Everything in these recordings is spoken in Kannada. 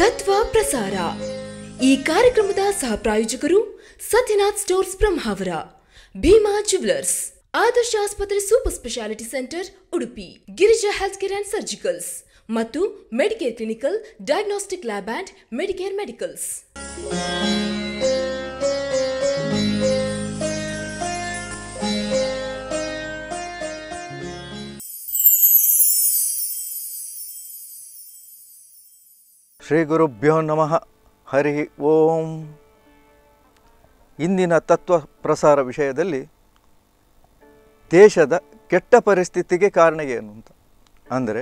ತತ್ವ ಪ್ರಸಾರ ಈ ಕಾರ್ಯಕ್ರಮದ ಸಹ ಪ್ರಾಯೋಜಕರು ಸತ್ಯನಾಥ್ ಸ್ಟೋರ್ಸ್ ಬ್ರಹ್ಮಾವರ ಭೀಮಾ ಜುವೆಲರ್ಸ್ ಆದರ್ಶ ಆಸ್ಪತ್ರೆ super speciality centre Udupi Girija health care and surgicals ಮತ್ತು Medicare clinical diagnostic lab and Medicare medicals Shri ಗುರುಭ್ಯೋ ನಮಃ ಹರಿ ಓಂ ಇಂದಿನ ತತ್ವ ಪ್ರಸಾರ ವಿಷಯದಲ್ಲಿ ದೇಶದ ಕೆಟ್ಟ ಪರಿಸ್ಥಿತಿಗೆ ಕಾರಣ ಏನು ಅಂತ ಅಂದರೆ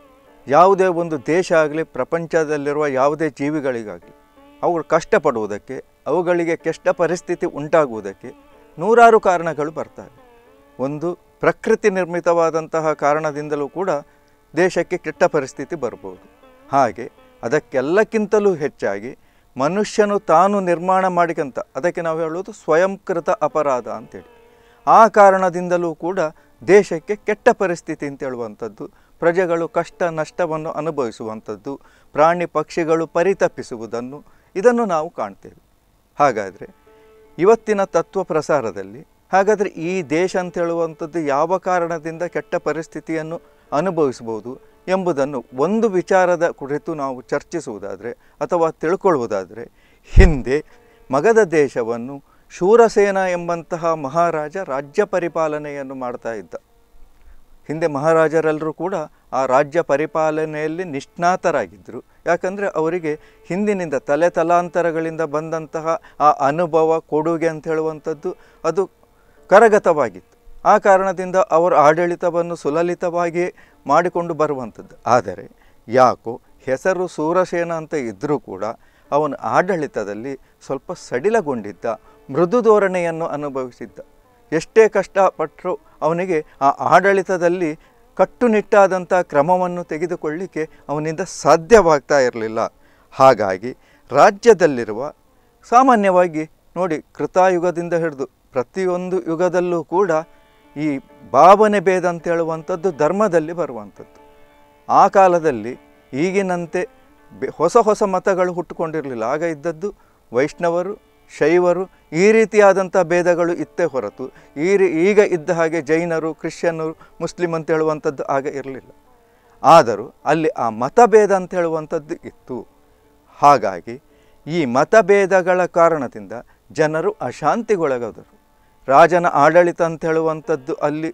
ಯಾವುದೇ ಒಂದು ದೇಶ ಆಗಲಿ ಪ್ರಪಂಚದಲ್ಲಿರುವ ಯಾವುದೇ ಜೀವಿಗಳಿಗಾಗಲಿ ಅವುಗಳು ಕಷ್ಟಪಡುವುದಕ್ಕೆ ಅವುಗಳಿಗೆ ಕೆಟ್ಟ ಪರಿಸ್ಥಿತಿ ಉಂಟಾಗುವುದಕ್ಕೆ ನೂರಾರು ಕಾರಣಗಳು ಬರ್ತವೆ ಒಂದು ಪ್ರಕೃತಿ ನಿರ್ಮಿತವಾದಂತಹ ಕಾರಣದಿಂದಲೂ ಕೂಡ ದೇಶಕ್ಕೆ ಕೆಟ್ಟ ಪರಿಸ್ಥಿತಿ ಬರ್ಬೋದು ಹಾಗೆ ಅದಕ್ಕೆಲ್ಲಕ್ಕಿಂತಲೂ ಹೆಚ್ಚಾಗಿ ಮನುಷ್ಯನು ತಾನು ನಿರ್ಮಾಣ ಮಾಡಿಕಂತ ಅದಕ್ಕೆ ನಾವು ಹೇಳೋದು ಸ್ವಯಂಕೃತ ಅಪರಾಧ ಅಂತೇಳಿ ಆ ಕಾರಣದಿಂದಲೂ ಕೂಡ ದೇಶಕ್ಕೆ ಕೆಟ್ಟ ಪರಿಸ್ಥಿತಿ ಅಂತ ಹೇಳುವಂಥದ್ದು ಪ್ರಜೆಗಳು ಕಷ್ಟ ನಷ್ಟವನ್ನು ಅನುಭವಿಸುವಂಥದ್ದು ಪ್ರಾಣಿ ಪಕ್ಷಿಗಳು ಪರಿತಪಿಸುವುದನ್ನು ಇದನ್ನು ನಾವು ಕಾಣ್ತೇವೆ ಹಾಗಾದರೆ ಇವತ್ತಿನ ತತ್ವ ಪ್ರಸಾರದಲ್ಲಿ ಹಾಗಾದರೆ ಈ ದೇಶ ಅಂತ ಹೇಳುವಂಥದ್ದು ಯಾವ ಕಾರಣದಿಂದ ಕೆಟ್ಟ ಪರಿಸ್ಥಿತಿಯನ್ನು ಅನುಭವಿಸ್ಬೋದು ಎಂಬುದನ್ನು ಒಂದು ವಿಚಾರದ ಕುರಿತು ನಾವು ಚರ್ಚಿಸುವುದಾದರೆ ಅಥವಾ ತಿಳ್ಕೊಳ್ಳುವುದಾದರೆ ಹಿಂದೆ ಮಗಧ ದೇಶವನ್ನು ಶೂರಸೇನ ಎಂಬಂತಹ ಮಹಾರಾಜ ರಾಜ್ಯ ಪರಿಪಾಲನೆಯನ್ನು ಮಾಡ್ತಾ ಇದ್ದ ಹಿಂದೆ ಮಹಾರಾಜರೆಲ್ಲರೂ ಕೂಡ ಆ ರಾಜ್ಯ ಪರಿಪಾಲನೆಯಲ್ಲಿ ನಿಷ್ಣಾತರಾಗಿದ್ದರು ಯಾಕಂದರೆ ಅವರಿಗೆ ಹಿಂದಿನಿಂದ ತಲೆ ತಲಾಂತರಗಳಿಂದ ಬಂದಂತಹ ಆ ಅನುಭವ ಕೊಡುಗೆ ಅಂತ ಹೇಳುವಂಥದ್ದು ಅದು ಕರಗತವಾಗಿತ್ತು ಆ ಕಾರಣದಿಂದ ಅವರ ಆಡಳಿತವನ್ನು ಸುಲಲಿತವಾಗಿ ಮಾಡಿಕೊಂಡು ಬರುವಂಥದ್ದು ಆದರೆ ಯಾಕೋ ಹೆಸರು ಸೂರಸೇನ ಅಂತ ಇದ್ದರೂ ಕೂಡ ಅವನ ಆಡಳಿತದಲ್ಲಿ ಸ್ವಲ್ಪ ಸಡಿಲಗೊಂಡಿದ್ದ ಮೃದು ಧೋರಣೆಯನ್ನು ಅನುಭವಿಸಿದ್ದ ಎಷ್ಟೇ ಕಷ್ಟಪಟ್ಟರೂ ಅವನಿಗೆ ಆ ಆಡಳಿತದಲ್ಲಿ ಕಟ್ಟುನಿಟ್ಟಾದಂಥ ಕ್ರಮವನ್ನು ತೆಗೆದುಕೊಳ್ಳಿಕ್ಕೆ ಅವನಿಂದ ಸಾಧ್ಯವಾಗ್ತಾ ಇರಲಿಲ್ಲ ಹಾಗಾಗಿ ರಾಜ್ಯದಲ್ಲಿರುವ ಸಾಮಾನ್ಯವಾಗಿ ನೋಡಿ ಕೃತಾಯುಗದಿಂದ ಹಿಡಿದು ಪ್ರತಿಯೊಂದು ಯುಗದಲ್ಲೂ ಕೂಡ ಈ ಭಾವನೆ ಭೇದ ಅಂತ ಹೇಳುವಂಥದ್ದು ಧರ್ಮದಲ್ಲಿ ಬರುವಂಥದ್ದು ಆ ಕಾಲದಲ್ಲಿ ಈಗಿನಂತೆ ಬೆ- ಹೊಸ ಹೊಸ ಮತಗಳು ಹುಟ್ಟುಕೊಂಡಿರಲಿಲ್ಲ ಆಗ ಇದ್ದದ್ದು ವೈಷ್ಣವರು ಶೈವರು ಈ ರೀತಿಯಾದಂಥ ಭೇದಗಳು ಇತ್ತೇ ಹೊರತು ಈ ರೀ ಈಗ ಇದ್ದ ಹಾಗೆ ಜೈನರು ಕ್ರಿಶ್ಚಿಯನ್ನರು ಮುಸ್ಲಿಂ ಅಂತ ಹೇಳುವಂಥದ್ದು ಆಗ ಇರಲಿಲ್ಲ ಆದರೂ ಅಲ್ಲಿ ಆ ಮತಭೇದ ಅಂತ ಹೇಳುವಂಥದ್ದು ಇತ್ತು ಹಾಗಾಗಿ ಈ ಮತಭೇದಗಳ ಕಾರಣದಿಂದ ಜನರು ಅಶಾಂತಿಗೊಳಗಾದರು ರಾಜನ ಆಡಳಿತ ಅಂತ ಹೇಳುವಂಥದ್ದು ಅಲ್ಲಿ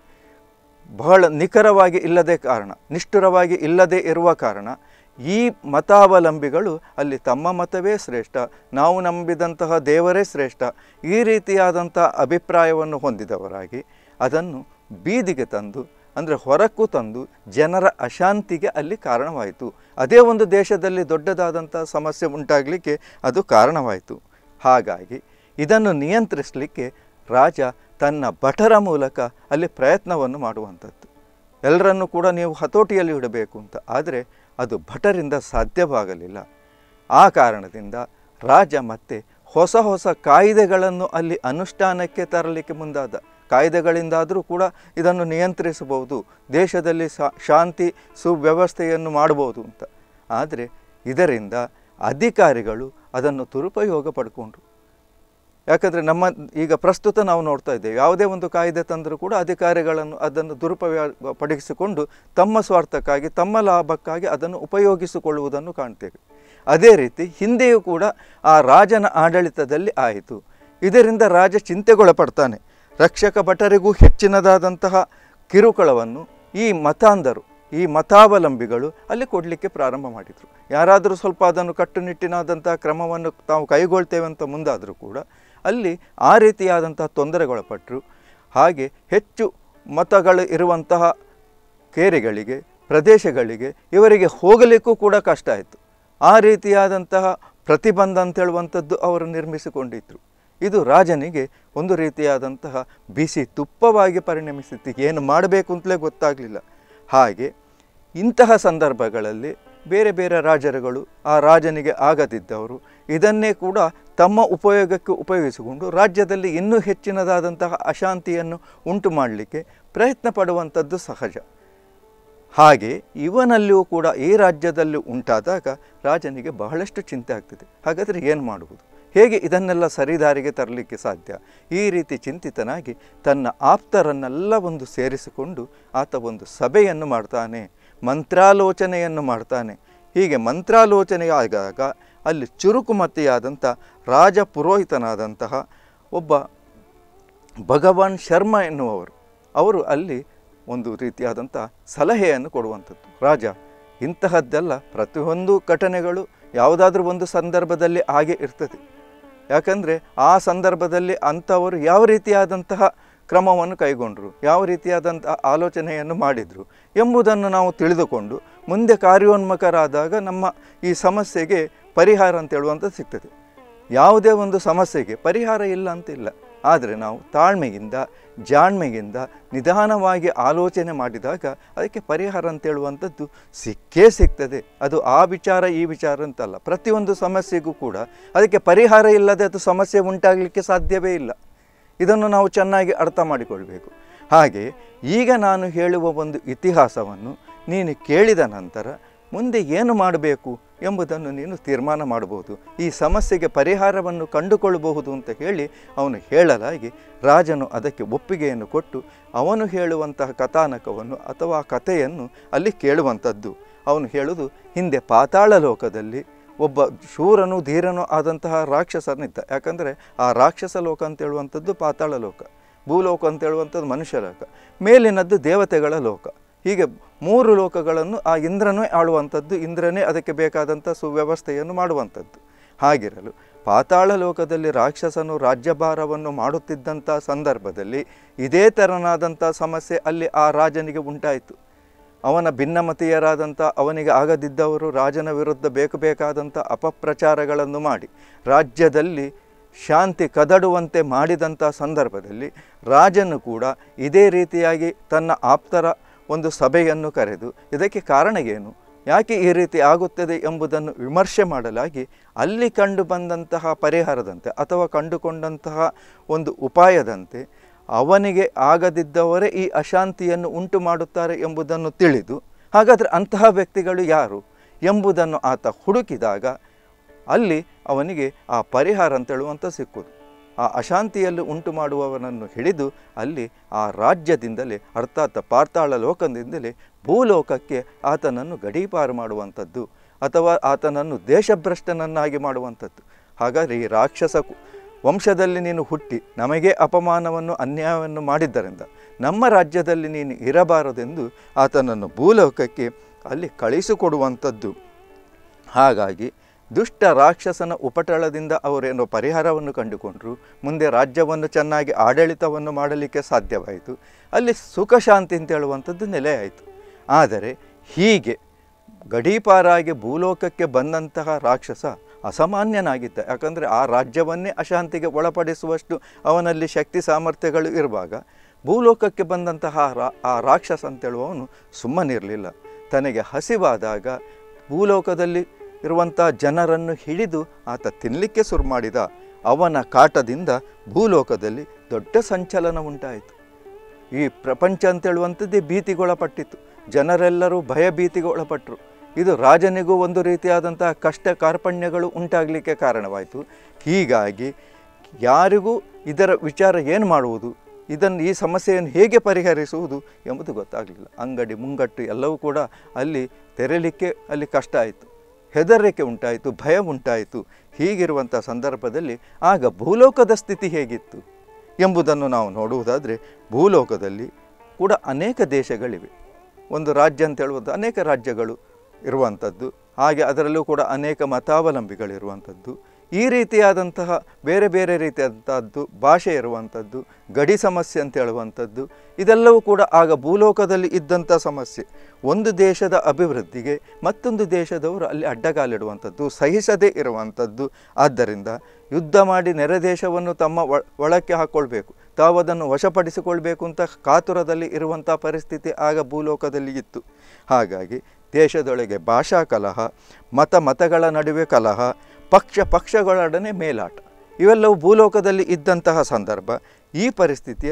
ಬಹಳ ನಿಖರವಾಗಿ ಇಲ್ಲದೆ ಕಾರಣ ನಿಷ್ಠುರವಾಗಿ ಇಲ್ಲದೆ ಇರುವ ಕಾರಣ ಈ ಮತಾವಲಂಬಿಗಳು ಅಲ್ಲಿ ತಮ್ಮ ಮತವೇ ಶ್ರೇಷ್ಠ ನಾವು ನಂಬಿದಂತಹ ದೇವರೇ ಶ್ರೇಷ್ಠ ಈ ರೀತಿಯಾದಂಥ ಅಭಿಪ್ರಾಯವನ್ನು ಹೊಂದಿದವರಾಗಿ ಅದನ್ನು ಬೀದಿಗೆ ತಂದು ಅಂದರೆ ಹೊರಕ್ಕೂ ತಂದು ಜನರ ಅಶಾಂತಿಗೆ ಅಲ್ಲಿ ಕಾರಣವಾಯಿತು ಅದೇ ಒಂದು ದೇಶದಲ್ಲಿ ದೊಡ್ಡದಾದಂಥ ಸಮಸ್ಯೆ ಉಂಟಾಗಲಿಕ್ಕೆ ಅದು ಕಾರಣವಾಯಿತು ಹಾಗಾಗಿ ಇದನ್ನು ನಿಯಂತ್ರಿಸಲಿಕ್ಕೆ ರಾಜ ತನ್ನ ಭಟರ ಮೂಲಕ ಅಲ್ಲಿ ಪ್ರಯತ್ನವನ್ನು ಮಾಡುವಂಥದ್ದು ಎಲ್ಲರನ್ನೂ ಕೂಡ ನೀವು ಹತೋಟಿಯಲ್ಲಿ ಇಡಬೇಕು ಅಂತ ಆದರೆ ಅದು ಭಟರಿಂದ ಸಾಧ್ಯವಾಗಲಿಲ್ಲ ಆ ಕಾರಣದಿಂದ ರಾಜ ಮತ್ತೆ ಹೊಸ ಹೊಸ ಕಾಯ್ದೆಗಳನ್ನು ಅಲ್ಲಿ ಅನುಷ್ಠಾನಕ್ಕೆ ತರಲಿಕ್ಕೆ ಮುಂದಾದ ಕಾಯ್ದೆಗಳಿಂದಾದರೂ ಕೂಡ ಇದನ್ನು ನಿಯಂತ್ರಿಸಬಹುದು ದೇಶದಲ್ಲಿ ಸಾ- ಶಾಂತಿ ಸುವ್ಯವಸ್ಥೆಯನ್ನು ಮಾಡಬಹುದು ಅಂತ ಆದರೆ ಇದರಿಂದ ಅಧಿಕಾರಿಗಳು ಅದನ್ನು ದುರುಪಯೋಗ ಪಡ್ಕೊಂಡ್ರು ಯಾಕಂದರೆ ನಮ್ಮ ಈಗ ಪ್ರಸ್ತುತ ನಾವು ನೋಡ್ತಾ ಇದ್ದೇವೆ ಯಾವುದೇ ಒಂದು ಕಾಯ್ದೆ ತಂದರೂ ಕೂಡ ಅಧಿಕಾರಿಗಳನ್ನು ಅದನ್ನು ದುರುಪಯೋಗ ಪಡಿಸಿಕೊಂಡು ತಮ್ಮ ಸ್ವಾರ್ಥಕ್ಕಾಗಿ ತಮ್ಮ ಲಾಭಕ್ಕಾಗಿ ಅದನ್ನು ಉಪಯೋಗಿಸಿಕೊಳ್ಳುವುದನ್ನು ಕಾಣ್ತೇವೆ ಅದೇ ರೀತಿ ಹಿಂದೆಯೂ ಕೂಡ ಆ ರಾಜನ ಆಡಳಿತದಲ್ಲಿ ಆಯಿತು ಇದರಿಂದ ರಾಜ ಚಿಂತೆಗೊಳಪಡ್ತಾನೆ ರಕ್ಷಕ ಭಟರಿಗೂ ಹೆಚ್ಚಿನದಾದಂತಹ ಕಿರುಕುಳವನ್ನು ಈ ಮತಾಂಧರು ಈ ಮತಾವಲಂಬಿಗಳು ಅಲ್ಲಿ ಕೊಡಲಿಕ್ಕೆ ಪ್ರಾರಂಭ ಮಾಡಿದರು ಯಾರಾದರೂ ಸ್ವಲ್ಪ ಅದನ್ನು ಕಟ್ಟುನಿಟ್ಟಿನಾದಂಥ ಕ್ರಮವನ್ನು ತಾವು ಕೈಗೊಳ್ತೇವೆ ಅಂತ ಮುಂದಾದರೂ ಕೂಡ ಅಲ್ಲಿ ಆ ರೀತಿಯಾದಂತಹ ತೊಂದರೆಗೊಳಪಟ್ಟರು ಹಾಗೆ ಹೆಚ್ಚು ಮತಗಳು ಇರುವಂತಹ ಕೇರಿಗಳಿಗೆ ಪ್ರದೇಶಗಳಿಗೆ ಇವರಿಗೆ ಹೋಗಲಿಕ್ಕೂ ಕೂಡ ಕಷ್ಟ ಆಯಿತು ಆ ರೀತಿಯಾದಂತಹ ಪ್ರತಿಬಂಧ ಅಂತ ಹೇಳುವಂಥದ್ದು ಅವರು ನಿರ್ಮಿಸಿಕೊಂಡಿದ್ರು ಇದು ರಾಜನಿಗೆ ಒಂದು ರೀತಿಯಾದಂತಹ ಬಿಸಿ ತುಪ್ಪವಾಗಿ ಪರಿಣಮಿಸಿತ್ತು ಏನು ಮಾಡಬೇಕು ಅಂತಲೇ ಗೊತ್ತಾಗಲಿಲ್ಲ ಹಾಗೆ ಇಂತಹ ಸಂದರ್ಭಗಳಲ್ಲಿ ಬೇರೆ ಬೇರೆ ರಾಜರುಗಳು ಆ ರಾಜನಿಗೆ ಆಗದಿದ್ದವರು ಇದನ್ನೇ ಕೂಡ ತಮ್ಮ ಉಪಯೋಗಕ್ಕೆ ಉಪಯೋಗಿಸಿಕೊಂಡು ರಾಜ್ಯದಲ್ಲಿ ಇನ್ನೂ ಹೆಚ್ಚಿನದಾದಂತಹ ಅಶಾಂತಿಯನ್ನು ಉಂಟು ಮಾಡಲಿಕ್ಕೆ ಪ್ರಯತ್ನ ಪಡುವಂಥದ್ದು ಸಹಜ ಹಾಗೆ ಇವನಲ್ಲಿಯೂ ಕೂಡ ಈ ರಾಜ್ಯದಲ್ಲಿ ಉಂಟಾದಾಗ ರಾಜನಿಗೆ ಬಹಳಷ್ಟು ಚಿಂತೆ ಆಗ್ತದೆ ಹಾಗಾದರೆ ಏನು ಮಾಡುವುದು ಹೇಗೆ ಇದನ್ನೆಲ್ಲ ಸರಿದಾರಿಗೆ ತರಲಿಕ್ಕೆ ಸಾಧ್ಯ ಈ ರೀತಿ ಚಿಂತಿತನಾಗಿ ತನ್ನ ಆಪ್ತರನ್ನೆಲ್ಲ ಒಂದು ಸೇರಿಸಿಕೊಂಡು ಆತ ಒಂದು ಸಭೆಯನ್ನು ಮಾಡ್ತಾನೆ ಮಂತ್ರಾಲೋಚನೆಯನ್ನು ಮಾಡ್ತಾನೆ ಹೀಗೆ ಮಂತ್ರಾಲೋಚನೆಯಾದಾಗ ಅಲ್ಲಿ ಚುರುಕುಮತಿಯಾದಂಥ ರಾಜ ಪುರೋಹಿತನಾದಂತಹ ಒಬ್ಬ ಭಗವಾನ್ ಶರ್ಮ ಎನ್ನುವವರು ಅವರು ಅಲ್ಲಿ ಒಂದು ರೀತಿಯಾದಂಥ ಸಲಹೆಯನ್ನು ಕೊಡುವಂಥದ್ದು ರಾಜ ಇಂತಹದ್ದೆಲ್ಲ ಪ್ರತಿಯೊಂದು ಘಟನೆಗಳು ಯಾವುದಾದ್ರೂ ಒಂದು ಸಂದರ್ಭದಲ್ಲಿ ಹಾಗೆ ಇರ್ತದೆ ಯಾಕಂದರೆ ಆ ಸಂದರ್ಭದಲ್ಲಿ ಅಂಥವರು ಯಾವ ರೀತಿಯಾದಂತಹ ಕ್ರಮವನ್ನು ಕೈಗೊಂಡರು ಯಾವ ರೀತಿಯಾದಂಥ ಆಲೋಚನೆಯನ್ನು ಮಾಡಿದರು ಎಂಬುದನ್ನು ನಾವು ತಿಳಿದುಕೊಂಡು ಮುಂದೆ ಕಾರ್ಯೋನ್ಮುಖರಾದಾಗ ನಮ್ಮ ಈ ಸಮಸ್ಯೆಗೆ ಪರಿಹಾರ ಅಂತ ಹೇಳುವಂಥದ್ದು ಸಿಗ್ತದೆ ಯಾವುದೇ ಒಂದು ಸಮಸ್ಯೆಗೆ ಪರಿಹಾರ ಇಲ್ಲ ಅಂತಿಲ್ಲ ಆದರೆ ನಾವು ತಾಳ್ಮೆಯಿಂದ ಜಾಣ್ಮೆಯಿಂದ ನಿಧಾನವಾಗಿ ಆಲೋಚನೆ ಮಾಡಿದಾಗ ಅದಕ್ಕೆ ಪರಿಹಾರ ಅಂತ ಹೇಳುವಂಥದ್ದು ಸಿಕ್ಕೇ ಸಿಗ್ತದೆ ಅದು ಆ ವಿಚಾರ ಈ ವಿಚಾರ ಅಂತಲ್ಲ ಪ್ರತಿಯೊಂದು ಸಮಸ್ಯೆಗೂ ಕೂಡ ಅದಕ್ಕೆ ಪರಿಹಾರ ಇಲ್ಲದೆ ಅದು ಸಮಸ್ಯೆ ಉಂಟಾಗಲಿಕ್ಕೆ ಸಾಧ್ಯವೇ ಇಲ್ಲ ಇದನ್ನು ನಾವು ಚೆನ್ನಾಗಿ ಅರ್ಥ ಮಾಡಿಕೊಳ್ಬೇಕು ಹಾಗೆ ಈಗ ನಾನು ಹೇಳುವ ಒಂದು ಇತಿಹಾಸವನ್ನು ನೀನು ಕೇಳಿದ ನಂತರ ಮುಂದೆ ಏನು ಮಾಡಬೇಕು ಎಂಬುದನ್ನು ನೀನು ತೀರ್ಮಾನ ಮಾಡಬಹುದು ಈ ಸಮಸ್ಯೆಗೆ ಪರಿಹಾರವನ್ನು ಕಂಡುಕೊಳ್ಳಬಹುದು ಅಂತ ಹೇಳಿ ಅವನು ಹೇಳಲಾಗಿ ರಾಜನು ಅದಕ್ಕೆ ಒಪ್ಪಿಗೆಯನ್ನು ಕೊಟ್ಟು ಅವನು ಹೇಳುವಂತಹ ಕಥಾನಕವನ್ನು ಅಥವಾ ಆ ಕಥೆಯನ್ನು ಅಲ್ಲಿ ಕೇಳುವಂಥದ್ದು ಅವನು ಹೇಳುವುದು ಹಿಂದೆ ಪಾತಾಳ ಲೋಕದಲ್ಲಿ ಒಬ್ಬ ಶೂರನು ಧೀರನು ಆದಂತಹ ರಾಕ್ಷಸನಿದ್ದ ಯಾಕಂದರೆ ಆ ರಾಕ್ಷಸ ಲೋಕ ಅಂತ ಹೇಳುವಂಥದ್ದು ಪಾತಾಳ ಲೋಕ ಭೂಲೋಕ ಅಂತ ಹೇಳುವಂಥದ್ದು ಮನುಷ್ಯ ಲೋಕ ಮೇಲಿನದ್ದು ದೇವತೆಗಳ ಲೋಕ ಹೀಗೆ ಮೂರು ಲೋಕಗಳನ್ನು ಆ ಇಂದ್ರನೇ ಆಳುವಂಥದ್ದು ಇಂದ್ರನೇ ಅದಕ್ಕೆ ಬೇಕಾದಂಥ ಸುವ್ಯವಸ್ಥೆಯನ್ನು ಮಾಡುವಂಥದ್ದು ಹಾಗಿರಲು ಪಾತಾಳ ಲೋಕದಲ್ಲಿ ರಾಕ್ಷಸನು ರಾಜ್ಯಭಾರವನ್ನು ಮಾಡುತ್ತಿದ್ದಂಥ ಸಂದರ್ಭದಲ್ಲಿ ಇದೇ ತೆರನಾದಂಥ ಸಮಸ್ಯೆ ಅಲ್ಲಿ ಆ ರಾಜನಿಗೆ ಉಂಟಾಯಿತು ಅವನ ಭಿನ್ನಮತೀಯರಾದಂಥ ಅವನಿಗೆ ಆಗದಿದ್ದವರು ರಾಜನ ವಿರುದ್ಧ ಬೇಕು ಬೇಕಾದಂಥ ಅಪಪ್ರಚಾರಗಳನ್ನು ಮಾಡಿ ರಾಜ್ಯದಲ್ಲಿ ಶಾಂತಿ ಕದಡುವಂತೆ ಮಾಡಿದಂಥ ಸಂದರ್ಭದಲ್ಲಿ ರಾಜನು ಕೂಡ ಇದೇ ರೀತಿಯಾಗಿ ತನ್ನ ಆಪ್ತರ ಒಂದು ಸಭೆಯನ್ನು ಕರೆದು ಇದಕ್ಕೆ ಕಾರಣ ಏನು ಯಾಕೆ ಈ ರೀತಿ ಆಗುತ್ತದೆ ಎಂಬುದನ್ನು ವಿಮರ್ಶೆ ಮಾಡಲಾಗಿ ಅಲ್ಲಿ ಕಂಡು ಬಂದಂತಹ ಪರಿಹಾರದಂತೆ ಅಥವಾ ಕಂಡುಕೊಂಡಂತಹ ಒಂದು ಉಪಾಯದಂತೆ ಅವನಿಗೆ ಆಗದಿದ್ದವರೇ ಈ ಅಶಾಂತಿಯನ್ನು ಉಂಟು ಮಾಡುತ್ತಾರೆ ಎಂಬುದನ್ನು ತಿಳಿದು ಹಾಗಾದರೆ ಅಂತಹ ವ್ಯಕ್ತಿಗಳು ಯಾರು ಎಂಬುದನ್ನು ಆತ ಹುಡುಕಿದಾಗ ಅಲ್ಲಿ ಅವನಿಗೆ ಆ ಪರಿಹಾರ ಅಂತ ಹೇಳುವಂಥ ಸಿಕ್ಕುದು ಆ ಅಶಾಂತಿಯಲ್ಲಿ ಉಂಟು ಮಾಡುವವನನ್ನು ಹಿಡಿದು ಅಲ್ಲಿ ಆ ರಾಜ್ಯದಿಂದಲೇ ಅರ್ಥಾತ್ ಪಾತಾಳ ಲೋಕದಿಂದಲೇ ಭೂಲೋಕಕ್ಕೆ ಆತನನ್ನು ಗಡೀಪಾರು ಮಾಡುವಂಥದ್ದು ಅಥವಾ ಆತನನ್ನು ದೇಶಭ್ರಷ್ಟನನ್ನಾಗಿ ಮಾಡುವಂಥದ್ದು ಹಾಗಾದರೆ ಈ ರಾಕ್ಷಸ ಕು- ವಂಶದಲ್ಲಿ ನೀನು ಹುಟ್ಟಿ ನಮಗೆ ಅಪಮಾನವನ್ನು ಅನ್ಯಾಯವನ್ನು ಮಾಡಿದ್ದರಿಂದ ನಮ್ಮ ರಾಜ್ಯದಲ್ಲಿ ನೀನು ಇರಬಾರದೆಂದು ಆತನನ್ನು ಭೂಲೋಕಕ್ಕೆ ಅಲ್ಲಿ ಕಳಿಸಿಕೊಡುವಂಥದ್ದು ಹಾಗಾಗಿ ದುಷ್ಟ ರಾಕ್ಷಸನ ಉಪಟಳದಿಂದ ಅವರೇನೋ ಪರಿಹಾರವನ್ನು ಕಂಡುಕೊಂಡರು ಮುಂದೆ ರಾಜ್ಯವನ್ನು ಚೆನ್ನಾಗಿ ಆಡಳಿತವನ್ನು ಮಾಡಲಿಕ್ಕೆ ಸಾಧ್ಯವಾಯಿತು ಅಲ್ಲಿ ಸುಖ ಶಾಂತಿ ಅಂತ ಹೇಳುವಂಥದ್ದು ನೆಲೆಯಾಯಿತು ಆದರೆ ಹೀಗೆ ಗಡೀಪಾರಾಗಿ ಭೂಲೋಕಕ್ಕೆ ಬಂದಂತಹ ರಾಕ್ಷಸ ಅಸಾಮಾನ್ಯನಾಗಿದ್ದ ಯಾಕಂದರೆ ಆ ರಾಜ್ಯವನ್ನೇ ಅಶಾಂತಿಗೆ ಒಳಪಡಿಸುವಷ್ಟು ಅವನಲ್ಲಿ ಶಕ್ತಿ ಸಾಮರ್ಥ್ಯಗಳು ಇರುವಾಗ ಭೂಲೋಕಕ್ಕೆ ಬಂದಂತಹ ರಾ ಆ ರಾಕ್ಷಸ ಅಂತೇಳುವವನು ಸುಮ್ಮನಿರಲಿಲ್ಲ ತನಗೆ ಹಸಿವಾದಾಗ ಭೂಲೋಕದಲ್ಲಿ ಇರುವಂಥ ಜನರನ್ನು ಹಿಡಿದು ಆತ ತಿನ್ನಲಿಕ್ಕೆ ಶುರು ಮಾಡಿದ ಅವನ ಕಾಟದಿಂದ ಭೂಲೋಕದಲ್ಲಿ ದೊಡ್ಡ ಸಂಚಲನ ಉಂಟಾಯಿತು ಈ ಪ್ರಪಂಚ ಅಂತೇಳುವಂಥದ್ದೇ ಭೀತಿಗೊಳಪಟ್ಟಿತ್ತು ಜನರೆಲ್ಲರೂ ಭಯಭೀತಿಗೊಳಪಟ್ಟರು ಇದು ರಾಜನಿಗೂ ಒಂದು ರೀತಿಯಾದಂತಹ ಕಷ್ಟ ಕಾರ್ಪಣ್ಯಗಳು ಉಂಟಾಗಲಿಕ್ಕೆ ಕಾರಣವಾಯಿತು ಹೀಗಾಗಿ ಯಾರಿಗೂ ಇದರ ವಿಚಾರ ಏನು ಮಾಡುವುದು ಇದನ್ನು ಈ ಸಮಸ್ಯೆಯನ್ನು ಹೇಗೆ ಪರಿಹರಿಸುವುದು ಎಂಬುದು ಗೊತ್ತಾಗಲಿಲ್ಲ ಅಂಗಡಿ ಮುಂಗಟ್ಟು ಎಲ್ಲವೂ ಕೂಡ ಅಲ್ಲಿ ತೆರಲಿಕ್ಕೆ ಅಲ್ಲಿ ಕಷ್ಟ ಆಯಿತು ಹೆದರಿಕೆ ಉಂಟಾಯಿತು ಭಯ ಉಂಟಾಯಿತು ಹೀಗಿರುವಂಥ ಸಂದರ್ಭದಲ್ಲಿ ಆಗ ಭೂಲೋಕದ ಸ್ಥಿತಿ ಹೇಗಿತ್ತು ಎಂಬುದನ್ನು ನಾವು ನೋಡುವುದಾದರೆ ಭೂಲೋಕದಲ್ಲಿ ಕೂಡ ಅನೇಕ ದೇಶಗಳಿವೆ ಒಂದು ರಾಜ್ಯ ಅಂತ ಹೇಳುವುದು ಅನೇಕ ರಾಜ್ಯಗಳು ಇರುವಂಥದ್ದು ಹಾಗೆ ಅದರಲ್ಲೂ ಕೂಡ ಅನೇಕ ಮತಾವಲಂಬಿಗಳಿರುವಂಥದ್ದು ಈ ರೀತಿಯಾದಂತಹ ಬೇರೆ ಬೇರೆ ರೀತಿಯಾದಂಥದ್ದು ಭಾಷೆ ಇರುವಂಥದ್ದು ಗಡಿ ಸಮಸ್ಯೆ ಅಂತ ಹೇಳುವಂಥದ್ದು ಇದೆಲ್ಲವೂ ಕೂಡ ಆಗ ಭೂಲೋಕದಲ್ಲಿ ಇದ್ದಂಥ ಸಮಸ್ಯೆ ಒಂದು ದೇಶದ ಅಭಿವೃದ್ಧಿಗೆ ಮತ್ತೊಂದು ದೇಶದವರು ಅಲ್ಲಿ ಅಡ್ಡಗಾಲಿಡುವಂಥದ್ದು ಸಹಿಸದೇ ಇರುವಂಥದ್ದು ಆದ್ದರಿಂದ ಯುದ್ಧ ಮಾಡಿ ನೆರೆ ದೇಶವನ್ನು ತಮ್ಮ ಒ- ಒಳಕ್ಕೆ ಹಾಕ್ಕೊಳ್ಬೇಕು ತಾವು ಅದನ್ನು ವಶಪಡಿಸಿಕೊಳ್ಬೇಕು ಅಂತ ಕಾತುರದಲ್ಲಿ ಇರುವಂಥ ಪರಿಸ್ಥಿತಿ ಆಗ ಭೂಲೋಕದಲ್ಲಿ ಇತ್ತು ಹಾಗಾಗಿ ದೇಶದೊಳಗೆ ಭಾಷಾ ಕಲಹ ಮತ ಮತಗಳ ನಡುವೆ ಕಲಹ ಪಕ್ಷ ಪಕ್ಷಗಳೊಡನೆ ಮೇಲಾಟ ಇವೆಲ್ಲವೂ ಭೂಲೋಕದಲ್ಲಿ ಇದ್ದಂತಹ ಸಂದರ್ಭ ಈ ಪರಿಸ್ಥಿತಿಯಲ್ಲಿ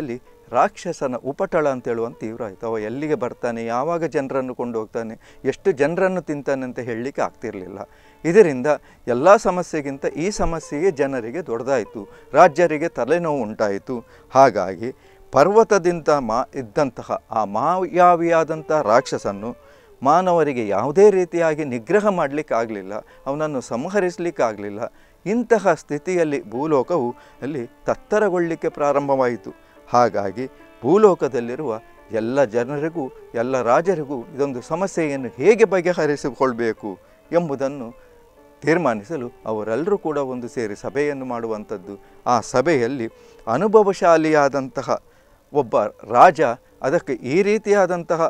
ರಾಕ್ಷಸನ ಉಪಟಳ ಅಂತ ಹೇಳುವಂತ ತೀವ್ರ ಆಯಿತು ಅವ ಎಲ್ಲಿಗೆ ಬರ್ತಾನೆ ಯಾವಾಗ ಜನರನ್ನು ಕೊಂಡು ಹೋಗ್ತಾನೆ ಎಷ್ಟು ಜನರನ್ನು ತಿಂತಾನೆ ಅಂತ ಹೇಳಲಿಕ್ಕೆ ಆಗ್ತಿರಲಿಲ್ಲ ಇದರಿಂದ ಎಲ್ಲ ಸಮಸ್ಯೆಗಿಂತ ಈ ಸಮಸ್ಯೆಗೆ ಜನರಿಗೆ ದೊಡ್ಡದಾಯಿತು ರಾಜ್ಯರಿಗೆ ತಲೆನೋವು ಉಂಟಾಯಿತು ಹಾಗಾಗಿ ಪರ್ವತದಿಂದ ಮಾ ಇದ್ದಂತಹ ಆ ಮಾಯಾವಿಯಾದಂಥ ರಾಕ್ಷಸನ್ನು ಮಾನವರಿಗೆ ಯಾವುದೇ ರೀತಿಯಾಗಿ ನಿಗ್ರಹ ಮಾಡಲಿಕ್ಕಾಗಲಿಲ್ಲ ಅವನನ್ನು ಸಂಹರಿಸಲಿಕ್ಕಾಗಲಿಲ್ಲ ಇಂತಹ ಸ್ಥಿತಿಯಲ್ಲಿ ಭೂಲೋಕವು ಅಲ್ಲಿ ತತ್ತರಗೊಳ್ಳಲಿಕ್ಕೆ ಪ್ರಾರಂಭವಾಯಿತು ಹಾಗಾಗಿ ಭೂಲೋಕದಲ್ಲಿರುವ ಎಲ್ಲ ಜನರಿಗೂ ಎಲ್ಲ ರಾಜರಿಗೂ ಇದೊಂದು ಸಮಸ್ಯೆಯನ್ನು ಹೇಗೆ ಬಗೆಹರಿಸಿಕೊಳ್ಬೇಕು ಎಂಬುದನ್ನು ತೀರ್ಮಾನಿಸಲು ಅವರೆಲ್ಲರೂ ಕೂಡ ಒಂದು ಸೇರಿ ಸಭೆಯನ್ನು ಮಾಡುವಂಥದ್ದು ಆ ಸಭೆಯಲ್ಲಿ ಅನುಭವಶಾಲಿಯಾದಂತಹ ಒಬ್ಬ ರಾಜ ಅದಕ್ಕೆ ಈ ರೀತಿಯಾದಂತಹ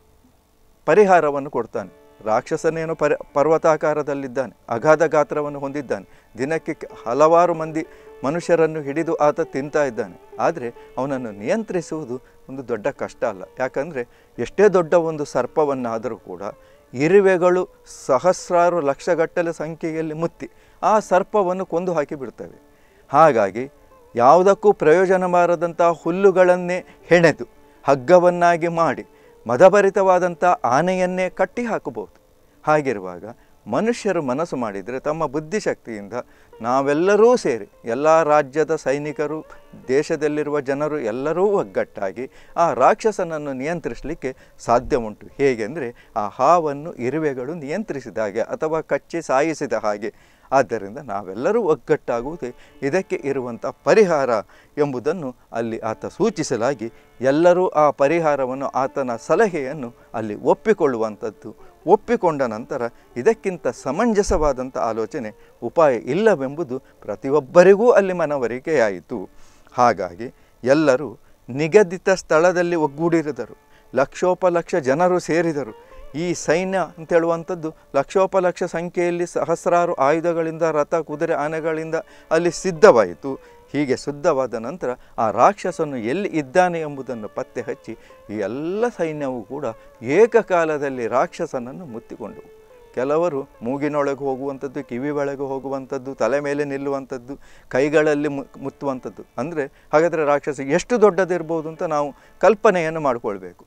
ಪರಿಹಾರವನ್ನು ಕೊಡ್ತಾನೆ ರಾಕ್ಷಸನೇನು ಪರ ಪರ್ವತಾಕಾರದಲ್ಲಿದ್ದಾನೆ ಅಗಾಧ ಗಾತ್ರವನ್ನು ಹೊಂದಿದ್ದಾನೆ ದಿನಕ್ಕೆ ಕ- ಹಲವಾರು ಮಂದಿ ಮನುಷ್ಯರನ್ನು ಹಿಡಿದು ಆತ ತಿಂತಾ ಇದ್ದಾನೆ ಆದರೆ ಅವನನ್ನು ನಿಯಂತ್ರಿಸುವುದು ಒಂದು ದೊಡ್ಡ ಕಷ್ಟ ಅಲ್ಲ ಯಾಕಂದರೆ ಎಷ್ಟೇ ದೊಡ್ಡ ಒಂದು ಸರ್ಪವನ್ನಾದರೂ ಕೂಡ ಇರುವೆಗಳು ಸಹಸ್ರಾರು ಲಕ್ಷಗಟ್ಟಲೆ ಸಂಖ್ಯೆಯಲ್ಲಿ ಮುತ್ತಿ ಆ ಸರ್ಪವನ್ನು ಕೊಂದು ಹಾಕಿ ಬಿಡ್ತವೆ ಹಾಗಾಗಿ ಯಾವುದಕ್ಕೂ ಪ್ರಯೋಜನ ಬಾರದಂಥ ಹುಲ್ಲುಗಳನ್ನೇ ಹೆಣೆದು ಹಗ್ಗವನ್ನಾಗಿ ಮಾಡಿ ಮದಭರಿತವಾದಂಥ ಆನೆಯನ್ನೇ ಕಟ್ಟಿ ಹಾಕಬಹುದು ಹಾಗಿರುವಾಗ ಮನುಷ್ಯರು ಮನಸ್ಸು ಮಾಡಿದರೆ ತಮ್ಮ ಬುದ್ಧಿಶಕ್ತಿಯಿಂದ ನಾವೆಲ್ಲರೂ ಸೇರಿ ಎಲ್ಲ ರಾಜ್ಯದ ಸೈನಿಕರು ದೇಶದಲ್ಲಿರುವ ಜನರು ಎಲ್ಲರೂ ಒಗ್ಗಟ್ಟಾಗಿ ಆ ರಾಕ್ಷಸನನ್ನು ನಿಯಂತ್ರಿಸಲಿಕ್ಕೆ ಸಾಧ್ಯ ಉಂಟು ಹೇಗೆಂದರೆ ಆ ಹಾವನ್ನು ಇರುವೆಗಳು ನಿಯಂತ್ರಿಸಿದ ಹಾಗೆ ಅಥವಾ ಕಚ್ಚಿ ಸಾಯಿಸಿದ ಹಾಗೆ ಆದ್ದರಿಂದ ನಾವೆಲ್ಲರೂ ಒಗ್ಗಟ್ಟಾಗುವುದೇ ಇದಕ್ಕೆ ಇರುವಂಥ ಪರಿಹಾರ ಎಂಬುದನ್ನು ಅಲ್ಲಿ ಆತ ಸೂಚಿಸಲಾಗಿ ಎಲ್ಲರೂ ಆ ಪರಿಹಾರವನ್ನು ಆತನ ಸಲಹೆಯನ್ನು ಅಲ್ಲಿ ಒಪ್ಪಿಕೊಳ್ಳುವಂಥದ್ದು ಒಪ್ಪಿಕೊಂಡ ನಂತರ ಇದಕ್ಕಿಂತ ಸಮಂಜಸವಾದಂಥ ಆಲೋಚನೆ ಉಪಾಯ ಇಲ್ಲವೆಂಬುದು ಪ್ರತಿಯೊಬ್ಬರಿಗೂ ಅಲ್ಲಿ ಮನವರಿಕೆಯಾಯಿತು ಹಾಗಾಗಿ ಎಲ್ಲರೂ ನಿಗದಿತ ಸ್ಥಳದಲ್ಲಿ ಒಗ್ಗೂಡಿರಿದರು ಲಕ್ಷೋಪಲಕ್ಷ ಜನರು ಸೇರಿದರು ಈ ಸೈನ್ಯ ಅಂತ ಹೇಳುವಂಥದ್ದು ಲಕ್ಷೋಪಲಕ್ಷ ಸಂಖ್ಯೆಯಲ್ಲಿ ಸಹಸ್ರಾರು ಆಯುಧಗಳಿಂದ ರಥ ಕುದುರೆ ಆನೆಗಳಿಂದ ಅಲ್ಲಿ ಸಿದ್ಧವಾಯಿತು ಹೀಗೆ ಸಿದ್ಧವಾದ ನಂತರ ಆ ರಾಕ್ಷಸನು ಎಲ್ಲಿ ಇದ್ದಾನೆ ಎಂಬುದನ್ನು ಪತ್ತೆ ಹಚ್ಚಿ ಈ ಎಲ್ಲ ಸೈನ್ಯವೂ ಕೂಡ ಏಕಕಾಲದಲ್ಲಿ ರಾಕ್ಷಸನನ್ನು ಮುತ್ತಿಕೊಂಡವು ಕೆಲವರು ಮೂಗಿನೊಳಗೆ ಹೋಗುವಂಥದ್ದು ಕಿವಿ ಒಳಗೆ ಹೋಗುವಂಥದ್ದು ತಲೆ ಮೇಲೆ ನಿಲ್ಲುವಂಥದ್ದು ಕೈಗಳಲ್ಲಿ ಮು ಮುತ್ತುವಂಥದ್ದು ಅಂದರೆ ಹಾಗಾದರೆ ರಾಕ್ಷಸ ಎಷ್ಟು ದೊಡ್ಡದಿರ್ಬೋದು ಅಂತ ನಾವು ಕಲ್ಪನೆಯನ್ನು ಮಾಡಿಕೊಳ್ಬೇಕು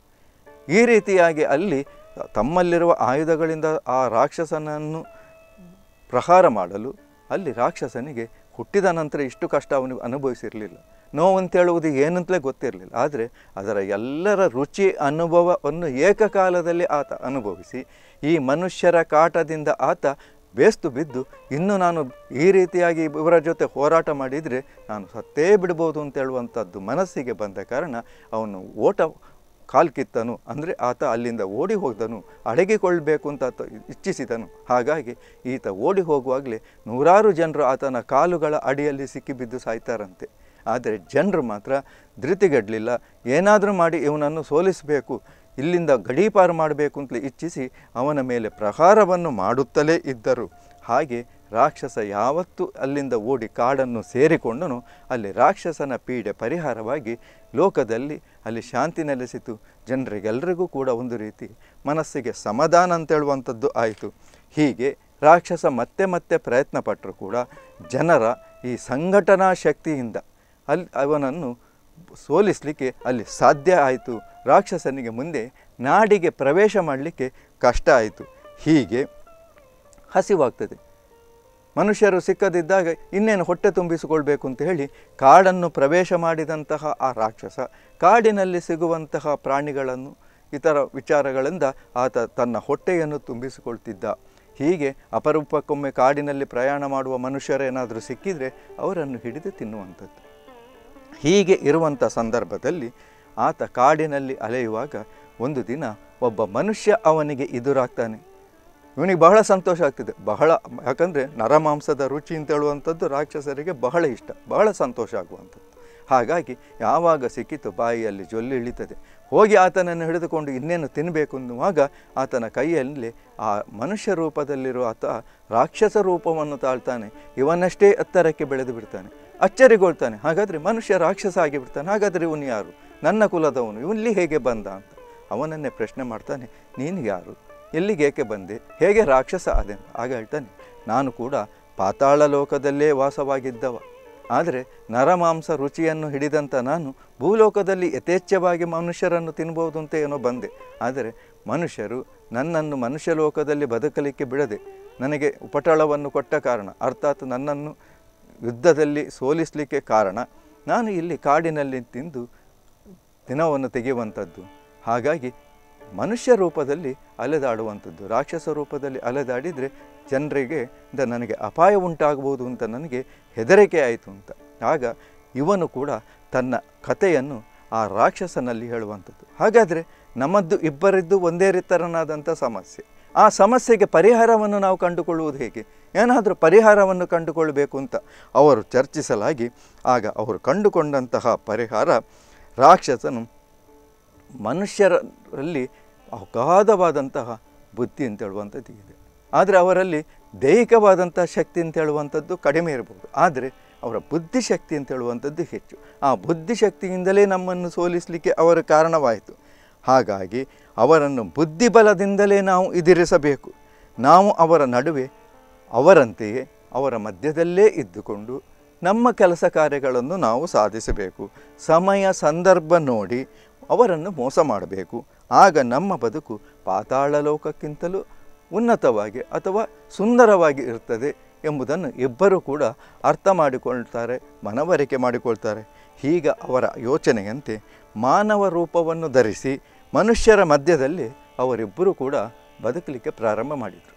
ಈ ರೀತಿಯಾಗಿ ಅಲ್ಲಿ ತಮ್ಮಲ್ಲಿರುವ ಆಯುಧಗಳಿಂದ ಆ ರಾಕ್ಷಸನನ್ನು ಪ್ರಹಾರ ಮಾಡಲು ಅಲ್ಲಿ ರಾಕ್ಷಸನಿಗೆ ಹುಟ್ಟಿದ ನಂತರ ಇಷ್ಟು ಕಷ್ಟ ಅವನಿಗೆ ಅನುಭವಿಸಿರಲಿಲ್ಲ ನೋವಂತೇಳುವುದು ಏನಂತಲೇ ಗೊತ್ತಿರಲಿಲ್ಲ ಆದರೆ ಅದರ ಎಲ್ಲರ ರುಚಿ ಅನುಭವವನ್ನು ಏಕಕಾಲದಲ್ಲಿ ಆತ ಅನುಭವಿಸಿ ಈ ಮನುಷ್ಯರ ಕಾಟದಿಂದ ಆತ ಬೇಸ್ತು ಬಿದ್ದು ಇನ್ನು ನಾನು ಈ ರೀತಿಯಾಗಿ ಇವರ ಜೊತೆ ಹೋರಾಟ ಮಾಡಿದರೆ ನಾನು ಸತ್ತೇ ಬಿಡ್ಬೋದು ಅಂತ ಹೇಳುವಂಥದ್ದು ಮನಸ್ಸಿಗೆ ಬಂದ ಕಾರಣ ಅವನು ಓಟ ಕಾಲ್ಕಿತ್ತನು ಅಂದರೆ ಆತ ಅಲ್ಲಿಂದ ಓಡಿ ಹೋದನು ಅಡಗಿಕೊಳ್ಬೇಕು ಅಂತ ಆತ ಇಚ್ಛಿಸಿದನು ಹಾಗಾಗಿ ಈತ ಓಡಿ ಹೋಗುವಾಗಲೇ ನೂರಾರು ಜನರು ಆತನ ಕಾಲುಗಳ ಅಡಿಯಲ್ಲಿ ಸಿಕ್ಕಿಬಿದ್ದು ಸಾಯ್ತಾರಂತೆ ಆದರೆ ಜನರು ಮಾತ್ರ ಧೃತಿಗೆಡಲಿಲ್ಲ ಏನಾದರೂ ಮಾಡಿ ಇವನನ್ನು ಸೋಲಿಸಬೇಕು ಇಲ್ಲಿಂದ ಗಡೀಪಾರು ಮಾಡಬೇಕು ಅಂತಲೇ ಇಚ್ಛಿಸಿ ಅವನ ಮೇಲೆ ಪ್ರಹಾರವನ್ನು ಮಾಡುತ್ತಲೇ ಇದ್ದರು ಹಾಗೆ ರಾಕ್ಷಸ ಯಾವತ್ತೂ ಅಲ್ಲಿಂದ ಓಡಿ ಕಾಡನ್ನು ಸೇರಿಕೊಂಡನು ಅಲ್ಲಿ ರಾಕ್ಷಸನ ಪೀಡೆ ಪರಿಹಾರವಾಗಿ ಲೋಕದಲ್ಲಿ ಅಲ್ಲಿ ಶಾಂತಿ ನೆಲೆಸಿತು ಜನರಿಗೆಲ್ಲರಿಗೂ ಕೂಡ ಒಂದು ರೀತಿ ಮನಸ್ಸಿಗೆ ಸಮಾಧಾನ ಅಂತ ಹೇಳುವಂಥದ್ದು ಆಯಿತು ಹೀಗೆ ರಾಕ್ಷಸ ಮತ್ತೆ ಮತ್ತೆ ಪ್ರಯತ್ನ ಪಟ್ಟರು ಕೂಡ ಜನರ ಈ ಸಂಘಟನಾ ಶಕ್ತಿಯಿಂದ ಅಲ್ಲಿ ಅವನನ್ನು ಸೋಲಿಸಲಿಕ್ಕೆ ಅಲ್ಲಿ ಸಾಧ್ಯ ಆಯಿತು ರಾಕ್ಷಸನಿಗೆ ಮುಂದೆ ನಾಡಿಗೆ ಪ್ರವೇಶ ಮಾಡಲಿಕ್ಕೆ ಕಷ್ಟ ಆಯಿತು ಹೀಗೆ ಹಸಿವಾಗ್ತದೆ ಮನುಷ್ಯರು ಸಿಕ್ಕದಿದ್ದಾಗ ಇನ್ನೇನು ಹೊಟ್ಟೆ ತುಂಬಿಸಿಕೊಳ್ಬೇಕು ಅಂತ ಹೇಳಿ ಕಾಡನ್ನು ಪ್ರವೇಶ ಮಾಡಿದಂತಹ ಆ ರಾಕ್ಷಸ ಕಾಡಿನಲ್ಲಿ ಸಿಗುವಂತಹ ಪ್ರಾಣಿಗಳನ್ನು ಇತರ ವಿಚಾರಗಳಿಂದ ಆತ ತನ್ನ ಹೊಟ್ಟೆಯನ್ನು ತುಂಬಿಸಿಕೊಳ್ತಿದ್ದ ಹೀಗೆ ಅಪರೂಪಕ್ಕೊಮ್ಮೆ ಕಾಡಿನಲ್ಲಿ ಪ್ರಯಾಣ ಮಾಡುವ ಮನುಷ್ಯರೇನಾದರೂ ಸಿಕ್ಕಿದರೆ ಅವರನ್ನು ಹಿಡಿದು ತಿನ್ನುವಂಥದ್ದು ಹೀಗೆ ಇರುವಂಥ ಸಂದರ್ಭದಲ್ಲಿ ಆತ ಕಾಡಿನಲ್ಲಿ ಅಲೆಯುವಾಗ ಒಂದು ದಿನ ಒಬ್ಬ ಮನುಷ್ಯ ಅವನಿಗೆ ಎದುರಾಗ್ತಾನೆ ಇವನಿಗೆ ಬಹಳ ಸಂತೋಷ ಆಗ್ತಿದೆ ಬಹಳ ಯಾಕಂದರೆ ನರಮಾಂಸದ ರುಚಿ ಅಂತ ಹೇಳುವಂಥದ್ದು ರಾಕ್ಷಸರಿಗೆ ಬಹಳ ಇಷ್ಟ ಬಹಳ ಸಂತೋಷ ಆಗುವಂಥದ್ದು ಹಾಗಾಗಿ ಯಾವಾಗ ಸಿಕ್ಕಿತು ಬಾಯಿಯಲ್ಲಿ ಜೊಲ್ಲು ಇಳಿತದೆ ಹೋಗಿ ಆತನನ್ನು ಹಿಡಿದುಕೊಂಡು ಇನ್ನೇನು ತಿನ್ನಬೇಕು ಅನ್ನುವಾಗ ಆತನ ಕೈಯಲ್ಲಿ ಆ ಮನುಷ್ಯ ರೂಪದಲ್ಲಿರುವ ಆತ ರಾಕ್ಷಸ ರೂಪವನ್ನು ತಾಳ್ತಾನೆ ಇವನಷ್ಟೇ ಎತ್ತರಕ್ಕೆ ಬೆಳೆದು ಬಿಡ್ತಾನೆ ಅಚ್ಚರಿಗೊಳ್ತಾನೆ ಹಾಗಾದರೆ ಮನುಷ್ಯ ರಾಕ್ಷಸ ಆಗಿಬಿಡ್ತಾನೆ ಹಾಗಾದರೆ ಇವನು ಯಾರು ನನ್ನ ಕುಲದವನು ಇವಲ್ಲಿ ಹೇಗೆ ಬಂದ ಅಂತ ಅವನನ್ನೇ ಪ್ರಶ್ನೆ ಮಾಡ್ತಾನೆ ನೀನು ಯಾರು ಎಲ್ಲಿಗೆ ಏಕೆ ಬಂದೆ ಹೇಗೆ ರಾಕ್ಷಸ ಆದೆ ಅಂತ ಆಗ ಹೇಳ್ತಾನೆ ನಾನು ಕೂಡ ಪಾತಾಳ ಲೋಕದಲ್ಲೇ ವಾಸವಾಗಿದ್ದವ ಆದರೆ ನರಮಾಂಸ ರುಚಿಯನ್ನು ಹಿಡಿದಂಥ ನಾನು ಭೂಲೋಕದಲ್ಲಿ ಯಥೇಚ್ಛವಾಗಿ ಮನುಷ್ಯರನ್ನು ತಿನ್ಬೋದು ಅಂತ ಏನೋ ಬಂದೆ ಆದರೆ ಮನುಷ್ಯರು ನನ್ನನ್ನು ಮನುಷ್ಯ ಲೋಕದಲ್ಲಿ ಬದುಕಲಿಕ್ಕೆ ಬಿಡದೆ ನನಗೆ ಉಪಟಳವನ್ನು ಕೊಟ್ಟ ಕಾರಣ ಅರ್ಥಾತ್ ನನ್ನನ್ನು ಯುದ್ಧದಲ್ಲಿ ಸೋಲಿಸಲಿಕ್ಕೆ ಕಾರಣ ನಾನು ಇಲ್ಲಿ ಕಾಡಿನಲ್ಲಿ ತಿಂದು ದಿನವನ್ನು ತೆಗೆಯುವಂಥದ್ದು ಹಾಗಾಗಿ ಮನುಷ್ಯ ರೂಪದಲ್ಲಿ ಅಲೆದಾಡುವಂಥದ್ದು ರಾಕ್ಷಸ ರೂಪದಲ್ಲಿ ಅಲೆದಾಡಿದರೆ ಜನರಿಗೆ ದ ನನಗೆ ಅಪಾಯ ಉಂಟಾಗ್ಬೋದು ಅಂತ ನನಗೆ ಹೆದರಿಕೆ ಆಯಿತು ಅಂತ ಆಗ ಇವನು ಕೂಡ ತನ್ನ ಕಥೆಯನ್ನು ಆ ರಾಕ್ಷಸನಲ್ಲಿ ಹೇಳುವಂಥದ್ದು ಹಾಗಾದರೆ ನಮ್ಮದ್ದು ಇಬ್ಬರಿದ್ದು ಒಂದೇ ರೀತರನಾದಂಥ ಸಮಸ್ಯೆ ಆ ಸಮಸ್ಯೆಗೆ ಪರಿಹಾರವನ್ನು ನಾವು ಕಂಡುಕೊಳ್ಳುವುದು ಹೇಗೆ ಏನಾದರೂ ಪರಿಹಾರವನ್ನು ಕಂಡುಕೊಳ್ಳಬೇಕು ಅಂತ ಅವರು ಚರ್ಚಿಸಲಾಗಿ ಆಗ ಅವರು ಕಂಡುಕೊಂಡಂತಹ ಪರಿಹಾರ ರಾಕ್ಷಸನು ಮನುಷ್ಯರಲ್ಲಿ ಅಗಾಧವಾದಂತಹ ಬುದ್ಧಿ ಅಂತ ಹೇಳುವಂಥದ್ದು ಇದೆ ಆದರೆ ಅವರಲ್ಲಿ ದೈಹಿಕವಾದಂಥ ಶಕ್ತಿ ಅಂತ ಹೇಳುವಂಥದ್ದು ಕಡಿಮೆ ಇರಬಹುದು ಆದರೆ ಅವರ ಬುದ್ಧಿಶಕ್ತಿ ಅಂತ ಹೇಳುವಂಥದ್ದು ಹೆಚ್ಚು ಆ ಬುದ್ಧಿಶಕ್ತಿಯಿಂದಲೇ ನಮ್ಮನ್ನು ಸೋಲಿಸಲಿಕ್ಕೆ ಅವರ ಕಾರಣವಾಯಿತು ಹಾಗಾಗಿ ಅವರನ್ನು ಬುದ್ಧಿಬಲದಿಂದಲೇ ನಾವು ಎದುರಿಸಬೇಕು ನಾವು ಅವರ ನಡುವೆ ಅವರಂತೆಯೇ ಅವರ ಮಧ್ಯದಲ್ಲೇ ಇದ್ದುಕೊಂಡು ನಮ್ಮ ಕೆಲಸ ಕಾರ್ಯಗಳನ್ನು ನಾವು ಸಾಧಿಸಬೇಕು ಸಮಯ ಸಂದರ್ಭ ನೋಡಿ ಅವರನ್ನು ಮೋಸ ಮಾಡಬೇಕು ಆಗ ನಮ್ಮ ಬದುಕು ಪಾತಾಳ ಲೋಕಕ್ಕಿಂತಲೂ ಉನ್ನತವಾಗಿ ಅಥವಾ ಸುಂದರವಾಗಿ ಇರ್ತದೆ ಎಂಬುದನ್ನು ಇಬ್ಬರೂ ಕೂಡ ಅರ್ಥ ಮಾಡಿಕೊಳ್ತಾರೆ ಮನವರಿಕೆ ಮಾಡಿಕೊಳ್ತಾರೆ ಹೀಗ ಅವರ ಯೋಚನೆಯಂತೆ ಮಾನವ ರೂಪವನ್ನು ಧರಿಸಿ ಮನುಷ್ಯರ ಮಧ್ಯದಲ್ಲಿ ಅವರಿಬ್ಬರೂ ಕೂಡ ಬದುಕಲಿಕ್ಕೆ ಪ್ರಾರಂಭ ಮಾಡಿದರು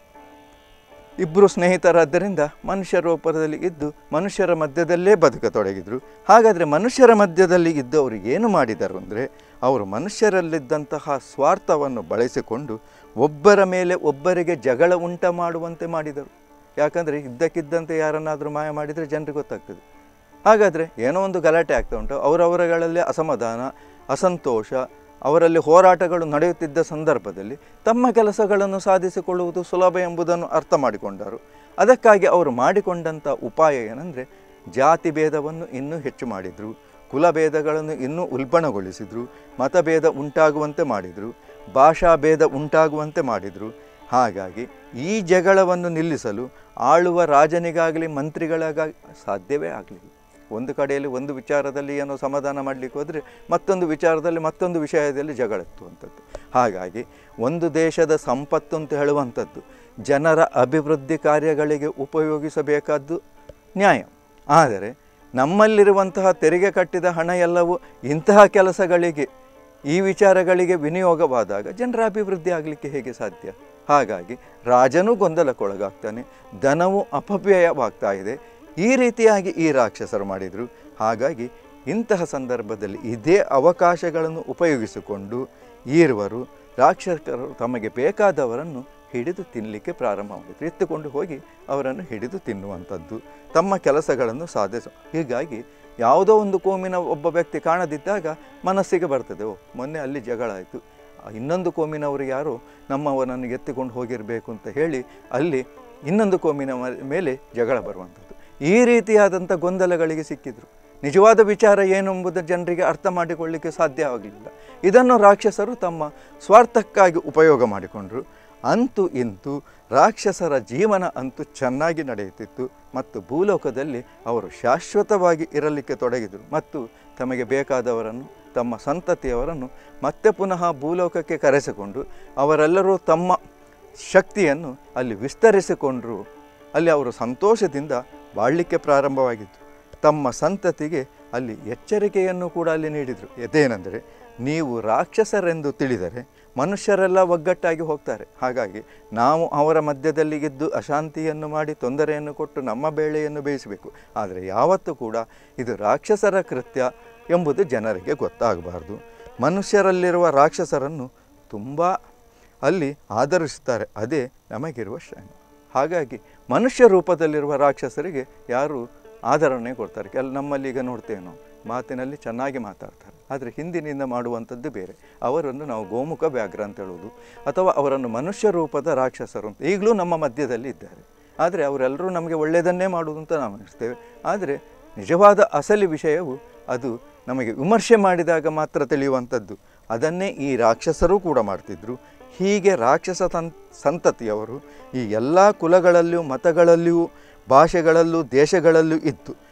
ಇಬ್ಬರು ಸ್ನೇಹಿತರಾದ್ದರಿಂದ ಮನುಷ್ಯ ರೂಪದಲ್ಲಿ ಇದ್ದು ಮನುಷ್ಯರ ಮಧ್ಯದಲ್ಲೇ ಬದುಕತೊಡಗಿದರು ಹಾಗಾದರೆ ಮನುಷ್ಯರ ಮಧ್ಯದಲ್ಲಿ ಇದ್ದು ಅವರು ಏನು ಮಾಡಿದರು ಅಂದರೆ ಅವರು ಮನುಷ್ಯರಲ್ಲಿದ್ದಂತಹ ಸ್ವಾರ್ಥವನ್ನು ಬಳಸಿಕೊಂಡು ಒಬ್ಬರ ಮೇಲೆ ಒಬ್ಬರಿಗೆ ಜಗಳ ಉಂಟ ಮಾಡುವಂತೆ ಮಾಡಿದರು ಯಾಕಂದರೆ ಇದ್ದಕ್ಕಿದ್ದಂತೆ ಯಾರನ್ನಾದರೂ ಮಾಯ ಮಾಡಿದರೆ ಜನರಿಗೆ ಗೊತ್ತಾಗ್ತದೆ ಹಾಗಾದರೆ ಏನೋ ಒಂದು ಗಲಾಟೆ ಆಗ್ತಾ ಉಂಟು ಅವರವರಗಳಲ್ಲಿ ಅಸಮಾಧಾನ ಅಸಂತೋಷ ಅವರಲ್ಲಿ ಹೋರಾಟಗಳು ನಡೆಯುತ್ತಿದ್ದ ಸಂದರ್ಭದಲ್ಲಿ ತಮ್ಮ ಕೆಲಸಗಳನ್ನು ಸಾಧಿಸಿಕೊಳ್ಳುವುದು ಸುಲಭ ಎಂಬುದನ್ನು ಅರ್ಥ ಮಾಡಿಕೊಂಡರು ಅದಕ್ಕಾಗಿ ಅವರು ಮಾಡಿಕೊಂಡಂಥ ಉಪಾಯ ಏನಂದರೆ ಜಾತಿ ಭೇದವನ್ನು ಇನ್ನೂ ಹೆಚ್ಚು ಮಾಡಿದರು ಕುಲಭೇದಗಳನ್ನು ಇನ್ನೂ ಉಲ್ಬಣಗೊಳಿಸಿದರು ಮತಭೇದ ಉಂಟಾಗುವಂತೆ ಮಾಡಿದರು ಭಾಷಾ ಭೇದ ಉಂಟಾಗುವಂತೆ ಮಾಡಿದರು ಹಾಗಾಗಿ ಈ ಜಗಳವನ್ನು ನಿಲ್ಲಿಸಲು ಆಳುವ ರಾಜನಿಗಾಗಲಿ ಮಂತ್ರಿಗಳಿಗಾಗಿ ಸಾಧ್ಯವೇ ಆಗಲಿಲ್ಲ ಒಂದು ಕಡೆಯಲ್ಲಿ ಒಂದು ವಿಚಾರದಲ್ಲಿ ಏನೋ ಸಮಾಧಾನ ಮಾಡಲಿಕ್ಕೆ ಹೋದರೆ ಮತ್ತೊಂದು ವಿಚಾರದಲ್ಲಿ ಮತ್ತೊಂದು ವಿಷಯದಲ್ಲಿ ಜಗಳೆತ್ತುವಂಥದ್ದು ಹಾಗಾಗಿ ಒಂದು ದೇಶದ ಸಂಪತ್ತು ಅಂತ ಹೇಳುವಂಥದ್ದು ಜನರ ಅಭಿವೃದ್ಧಿ ಕಾರ್ಯಗಳಿಗೆ ಉಪಯೋಗಿಸಬೇಕಾದ್ದು ನ್ಯಾಯ ಆದರೆ ನಮ್ಮಲ್ಲಿರುವಂತಹ ತೆರಿಗೆ ಕಟ್ಟಿದ ಹಣ ಎಲ್ಲವೂ ಇಂತಹ ಕೆಲಸಗಳಿಗೆ ಈ ವಿಚಾರಗಳಿಗೆ ವಿನಿಯೋಗವಾದಾಗ ಜನರ ಅಭಿವೃದ್ಧಿ ಆಗಲಿಕ್ಕೆ ಹೇಗೆ ಸಾಧ್ಯ ಹಾಗಾಗಿ ರಾಜನೂ ಗೊಂದಲಕ್ಕೊಳಗಾಗ್ತಾನೆ ಧನವು ಅಪವ್ಯಯವಾಗ್ತಾ ಇದೆ ಈ ರೀತಿಯಾಗಿ ಈ ರಾಕ್ಷಸರು ಮಾಡಿದರು ಹಾಗಾಗಿ ಇಂತಹ ಸಂದರ್ಭದಲ್ಲಿ ಇದೇ ಅವಕಾಶಗಳನ್ನು ಉಪಯೋಗಿಸಿಕೊಂಡು ಈರುವರು ರಾಕ್ಷಸರು ತಮಗೆ ಬೇಕಾದವರನ್ನು ಹಿಡಿದು ತಿನ್ನಲಿಕ್ಕೆ ಪ್ರಾರಂಭ ಮಾಡಿದರು ಎತ್ತುಕೊಂಡು ಹೋಗಿ ಅವರನ್ನು ಹಿಡಿದು ತಿನ್ನುವಂಥದ್ದು ತಮ್ಮ ಕೆಲಸಗಳನ್ನು ಸಾಧಿಸ ಹೀಗಾಗಿ ಯಾವುದೋ ಒಂದು ಕೋಮಿನ ಒಬ್ಬ ವ್ಯಕ್ತಿ ಕಾಣದಿದ್ದಾಗ ಮನಸ್ಸಿಗೆ ಬರ್ತದೆ ಓ ಮೊನ್ನೆ ಅಲ್ಲಿ ಜಗಳ ಆಯಿತು ಇನ್ನೊಂದು ಕೋಮಿನವರು ಯಾರು ನಮ್ಮವನನ್ನು ಎತ್ತಿಕೊಂಡು ಹೋಗಿರಬೇಕು ಅಂತ ಹೇಳಿ ಅಲ್ಲಿ ಇನ್ನೊಂದು ಕೋಮಿನ ಮ- ಮೇಲೆ ಜಗಳ ಬರುವಂಥದ್ದು ಈ ರೀತಿಯಾದಂಥ ಗೊಂದಲಗಳಿಗೆ ಸಿಕ್ಕಿದ್ರು ನಿಜವಾದ ವಿಚಾರ ಏನೆಂಬುದು ಜನರಿಗೆ ಅರ್ಥ ಮಾಡಿಕೊಳ್ಳಿಕ್ಕೆ ಸಾಧ್ಯ ಆಗಲಿಲ್ಲ ಇದನ್ನು ರಾಕ್ಷಸರು ತಮ್ಮ ಸ್ವಾರ್ಥಕ್ಕಾಗಿ ಉಪಯೋಗ ಮಾಡಿಕೊಂಡರು ಅಂತೂ ಇಂತೂ ರಾಕ್ಷಸರ ಜೀವನ ಅಂತೂ ಚೆನ್ನಾಗಿ ನಡೆಯುತ್ತಿತ್ತು ಮತ್ತು ಭೂಲೋಕದಲ್ಲಿ ಅವರು ಶಾಶ್ವತವಾಗಿ ಇರಲಿಕ್ಕೆ ತೊಡಗಿದರು ಮತ್ತು ತಮಗೆ ಬೇಕಾದವರನ್ನು ತಮ್ಮ ಸಂತತಿಯವರನ್ನು ಮತ್ತೆ ಪುನಃ ಭೂಲೋಕಕ್ಕೆ ಕರೆಸಿಕೊಂಡು ಅವರೆಲ್ಲರೂ ತಮ್ಮ ಶಕ್ತಿಯನ್ನು ಅಲ್ಲಿ ವಿಸ್ತರಿಸಿಕೊಂಡರು ಅಲ್ಲಿ ಅವರು ಸಂತೋಷದಿಂದ ಬಾಳಲಿಕ್ಕೆ ಪ್ರಾರಂಭವಾಗಿತ್ತು ತಮ್ಮ ಸಂತತಿಗೆ ಅಲ್ಲಿ ಎಚ್ಚರಿಕೆಯನ್ನು ಕೂಡ ಅಲ್ಲಿ ನೀಡಿದರು ಎದೇನೆಂದರೆ ನೀವು ರಾಕ್ಷಸರೆಂದು ತಿಳಿದರೆ ಮನುಷ್ಯರೆಲ್ಲ ಒಗ್ಗಟ್ಟಾಗಿ ಹೋಗ್ತಾರೆ ಹಾಗಾಗಿ ನಾವು ಅವರ ಮಧ್ಯದಲ್ಲಿ ಇದ್ದು ಅಶಾಂತಿಯನ್ನು ಮಾಡಿ ತೊಂದರೆಯನ್ನು ಕೊಟ್ಟು ನಮ್ಮ ಬೇಳೆಯನ್ನು ಬೇಯಿಸಬೇಕು ಆದರೆ ಯಾವತ್ತೂ ಕೂಡ ಇದು ರಾಕ್ಷಸರ ಕೃತ್ಯ ಎಂಬುದು ಜನರಿಗೆ ಗೊತ್ತಾಗಬಾರ್ದು ಮನುಷ್ಯರಲ್ಲಿರುವ ರಾಕ್ಷಸರನ್ನು ತುಂಬ ಅಲ್ಲಿ ಆಧರಿಸುತ್ತಾರೆ ಅದೇ ನಮಗಿರುವ ಶ್ರಮ ಹಾಗಾಗಿ ಮನುಷ್ಯ ರೂಪದಲ್ಲಿರುವ ರಾಕ್ಷಸರಿಗೆ ಯಾರು ಆದರಣೆ ಕೊಡ್ತಾರೆ ಕೆಲ ನಮ್ಮಲ್ಲಿ ಈಗ ನೋಡ್ತೇವೆ ನಾವು ಮಾತಿನಲ್ಲಿ ಚೆನ್ನಾಗಿ ಮಾತಾಡ್ತಾರೆ ಆದರೆ ಹಿಂದಿನಿಂದ ಮಾಡುವಂಥದ್ದು ಬೇರೆ ಅವರನ್ನು ನಾವು ಗೋಮುಖ ವ್ಯಾಘ್ರ ಅಂತ ಹೇಳುವುದು ಅಥವಾ ಅವರನ್ನು ಮನುಷ್ಯ ರೂಪದ ರಾಕ್ಷಸರು ಅಂತ ಈಗಲೂ ನಮ್ಮ ಮಧ್ಯದಲ್ಲಿ ಇದ್ದಾರೆ ಆದರೆ ಅವರೆಲ್ಲರೂ ನಮಗೆ ಒಳ್ಳೆಯದನ್ನೇ ಮಾಡುವುದು ಅಂತ ನಾವು ಅನಿಸ್ತೇವೆ ಆದರೆ ನಿಜವಾದ ಅಸಲಿ ವಿಷಯವು ಅದು ನಮಗೆ ವಿಮರ್ಶೆ ಮಾಡಿದಾಗ ಮಾತ್ರ ತಿಳಿಯುವಂಥದ್ದು ಅದನ್ನೇ ಈ ರಾಕ್ಷಸರೂ ಕೂಡ ಮಾಡ್ತಿದ್ರು ಹೀಗೆ ರಾಕ್ಷಸ ತನ್ ಸಂತತಿಯವರು ಈ ಎಲ್ಲ ಕುಲಗಳಲ್ಲಿಯೂ ಮತಗಳಲ್ಲಿಯೂ ಭಾಷೆಗಳಲ್ಲೂ ದೇಶಗಳಲ್ಲೂ ಇತ್ತು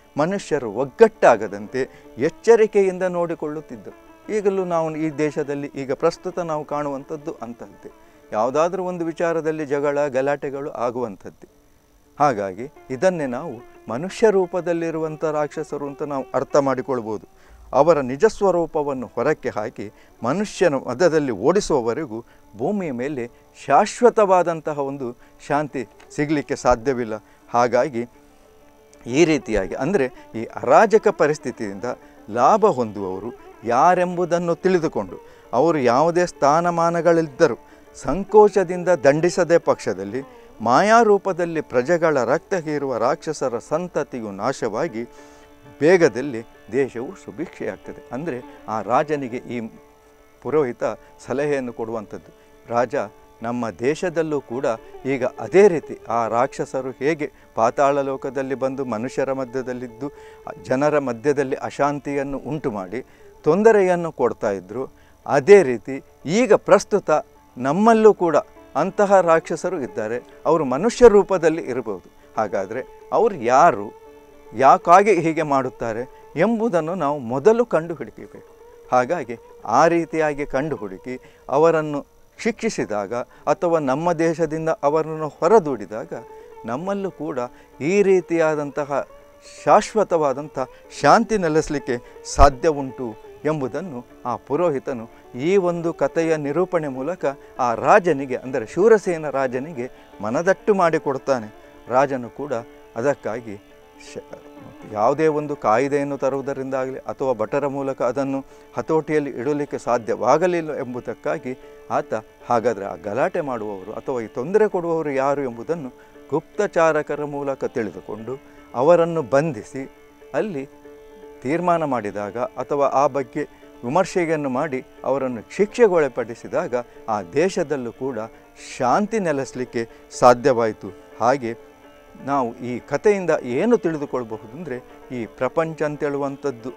ಮನುಷ್ಯರು ಒಗ್ಗಟ್ಟಾಗದಂತೆ ಎಚ್ಚರಿಕೆಯಿಂದ ನೋಡಿಕೊಳ್ಳುತ್ತಿದ್ದರು ಈಗಲೂ ನಾವು ಈ ದೇಶದಲ್ಲಿ ಈಗ ಪ್ರಸ್ತುತ ನಾವು ಕಾಣುವಂಥದ್ದು ಅಂತಹದ್ದೇ ಯಾವುದಾದ್ರೂ ಒಂದು ವಿಚಾರದಲ್ಲಿ ಜಗಳ ಗಲಾಟೆಗಳು ಆಗುವಂಥದ್ದೇ ಹಾಗಾಗಿ ಇದನ್ನೇ ನಾವು ಮನುಷ್ಯ ರೂಪದಲ್ಲಿರುವಂಥ ರಾಕ್ಷಸರು ಅಂತ ನಾವು ಅರ್ಥ ಮಾಡಿಕೊಳ್ಬೋದು ಅವರ ನಿಜ ಸ್ವರೂಪವನ್ನು ಹೊರಕ್ಕೆ ಹಾಕಿ ಮನುಷ್ಯನ ಮಧ್ಯದಲ್ಲಿ ಓಡಿಸುವವರೆಗೂ ಭೂಮಿಯ ಮೇಲೆ ಶಾಶ್ವತವಾದಂತಹ ಒಂದು ಶಾಂತಿ ಸಿಗಲಿಕ್ಕೆ ಸಾಧ್ಯವಿಲ್ಲ ಹಾಗಾಗಿ ಈ ರೀತಿಯಾಗಿ ಅಂದರೆ ಈ ಅರಾಜಕ ಪರಿಸ್ಥಿತಿಯಿಂದ ಲಾಭ ಹೊಂದುವವರು ಯಾರೆಂಬುದನ್ನು ತಿಳಿದುಕೊಂಡು ಅವರು ಯಾವುದೇ ಸ್ಥಾನಮಾನಗಳಿದ್ದರೂ ಸಂಕೋಚದಿಂದ ದಂಡಿಸದೆ ಪಕ್ಷದಲ್ಲಿ ಮಾಯಾರೂಪದಲ್ಲಿ ಪ್ರಜೆಗಳ ರಕ್ತ ಹೀರುವ ರಾಕ್ಷಸರ ಸಂತತಿಯು ನಾಶವಾಗಿ ಬೇಗದಲ್ಲಿ ದೇಶವು ಸುಭಿಕ್ಷೆಯಾಗ್ತದೆ ಅಂದರೆ ಆ ರಾಜನಿಗೆ ಈ ಪುರೋಹಿತ ಸಲಹೆಯನ್ನು ಕೊಡುವಂಥದ್ದು ರಾಜ ನಮ್ಮ ದೇಶದಲ್ಲೂ ಕೂಡ ಈಗ ಅದೇ ರೀತಿ ಆ ರಾಕ್ಷಸರು ಹೇಗೆ ಪಾತಾಳ ಲೋಕದಲ್ಲಿ ಬಂದು ಮನುಷ್ಯರ ಮಧ್ಯದಲ್ಲಿದ್ದು ಜನರ ಮಧ್ಯದಲ್ಲಿ ಅಶಾಂತಿಯನ್ನು ಉಂಟು ಮಾಡಿ ತೊಂದರೆಯನ್ನು ಕೊಡ್ತಾ ಇದ್ದರು ಅದೇ ರೀತಿ ಈಗ ಪ್ರಸ್ತುತ ನಮ್ಮಲ್ಲೂ ಕೂಡ ಅಂತಹ ರಾಕ್ಷಸರು ಇದ್ದಾರೆ ಅವರು ಮನುಷ್ಯ ರೂಪದಲ್ಲಿ ಇರಬಹುದು ಹಾಗಾದರೆ ಅವರು ಯಾರು ಯಾಕಾಗಿ ಹೀಗೆ ಮಾಡುತ್ತಾರೆ ಎಂಬುದನ್ನು ನಾವು ಮೊದಲು ಕಂಡು ಹಿಡಿಯಬೇಕು ಹಾಗಾಗಿ ಆ ರೀತಿಯಾಗಿ ಕಂಡು ಹುಡುಕಿ ಅವರನ್ನು ಶಿಕ್ಷಿಸಿದಾಗ ಅಥವಾ ನಮ್ಮ ದೇಶದಿಂದ ಅವರನ್ನು ಹೊರದೂಡಿದಾಗ ನಮ್ಮಲ್ಲೂ ಕೂಡ ಈ ರೀತಿಯಾದಂತಹ ಶಾಶ್ವತವಾದಂಥ ಶಾಂತಿ ನೆಲೆಸಲಿಕ್ಕೆ ಸಾಧ್ಯ ಉಂಟು ಎಂಬುದನ್ನು ಆ ಪುರೋಹಿತನು ಈ ಒಂದು ಕಥೆಯ ನಿರೂಪಣೆ ಮೂಲಕ ಆ ರಾಜನಿಗೆ ಅಂದರೆ ಶೂರಸೇನ ರಾಜನಿಗೆ ಮನದಟ್ಟು ಮಾಡಿಕೊಡ್ತಾನೆ ರಾಜನು ಕೂಡ ಅದಕ್ಕಾಗಿ ಶ ಯಾವುದೇ ಒಂದು ಕಾಯ್ದೆಯನ್ನು ತರುವುದರಿಂದಾಗಲಿ ಅಥವಾ ಭಟರ ಮೂಲಕ ಅದನ್ನು ಹತೋಟಿಯಲ್ಲಿ ಇಡಲಿಕ್ಕೆ ಸಾಧ್ಯವಾಗಲಿಲ್ಲ ಎಂಬುದಕ್ಕಾಗಿ ಆತ ಹಾಗಾದರೆ ಆ ಗಲಾಟೆ ಮಾಡುವವರು ಅಥವಾ ಈ ತೊಂದರೆ ಕೊಡುವವರು ಯಾರು ಎಂಬುದನ್ನು ಗುಪ್ತಚಾರಕರ ಮೂಲಕ ತಿಳಿದುಕೊಂಡು ಅವರನ್ನು ಬಂಧಿಸಿ ಅಲ್ಲಿ ತೀರ್ಮಾನ ಮಾಡಿದಾಗ ಅಥವಾ ಆ ಬಗ್ಗೆ ವಿಮರ್ಶೆಯನ್ನು ಮಾಡಿ ಅವರನ್ನು ಶಿಕ್ಷೆಗೊಳಪಡಿಸಿದಾಗ ಆ ದೇಶದಲ್ಲೂ ಕೂಡ ಶಾಂತಿ ನೆಲೆಸಲಿಕ್ಕೆ ಸಾಧ್ಯವಾಯಿತು ಹಾಗೆ ನಾವು ಈ ಕಥೆಯಿಂದ ಏನು ತಿಳಿದುಕೊಳ್ಬಹುದು ಅಂದರೆ ಈ ಪ್ರಪಂಚ ಅಂತೇಳುವಂಥದ್ದು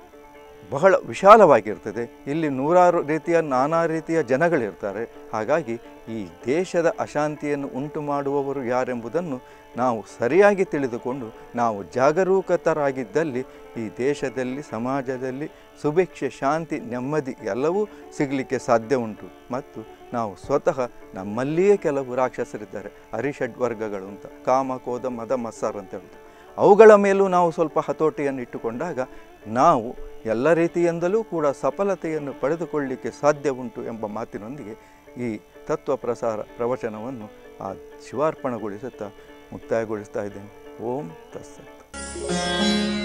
ಬಹಳ ವಿಶಾಲವಾಗಿರ್ತದೆ ಇಲ್ಲಿ ನೂರಾರು ರೀತಿಯ ನಾನಾ ರೀತಿಯ ಜನಗಳಿರ್ತಾರೆ ಹಾಗಾಗಿ ಈ ದೇಶದ ಅಶಾಂತಿಯನ್ನು ಉಂಟು ಮಾಡುವವರು ಯಾರೆಂಬುದನ್ನು ನಾವು ಸರಿಯಾಗಿ ತಿಳಿದುಕೊಂಡು ನಾವು ಜಾಗರೂಕತರಾಗಿದ್ದಲ್ಲಿ ಈ ದೇಶದಲ್ಲಿ ಸಮಾಜದಲ್ಲಿ ಸುಭಿಕ್ಷೆ ಶಾಂತಿ ನೆಮ್ಮದಿ ಎಲ್ಲವೂ ಸಿಗಲಿಕ್ಕೆ ಸಾಧ್ಯ ಉಂಟು ಮತ್ತು ನಾವು ಸ್ವತಃ ನಮ್ಮಲ್ಲಿಯೇ ಕೆಲವು ರಾಕ್ಷಸರಿದ್ದಾರೆ ಅರಿಷಡ್ ವರ್ಗಗಳು ಅಂತ ಕಾಮ ಕೋದ ಮದ ಮತ್ಸರ್ ಅಂತ ಹೇಳ್ತಾರೆ ಅವುಗಳ ಮೇಲೂ ನಾವು ಸ್ವಲ್ಪ ಹತೋಟಿಯನ್ನು ಇಟ್ಟುಕೊಂಡಾಗ ನಾವು ಎಲ್ಲ ರೀತಿಯಿಂದಲೂ ಕೂಡ ಸಫಲತೆಯನ್ನು ಪಡೆದುಕೊಳ್ಳಲಿಕ್ಕೆ ಸಾಧ್ಯ ಉಂಟು ಎಂಬ ಮಾತಿನೊಂದಿಗೆ ಈ ತತ್ವ ಪ್ರಸಾರ ಪ್ರವಚನವನ್ನು ಆ ಶಿವಾರ್ಪಣಗೊಳಿಸುತ್ತಾ ಮುಕ್ತಾಯಗೊಳಿಸ್ತಾ ಇದ್ದೇನೆ ಓಂ ತತ್ಸತ್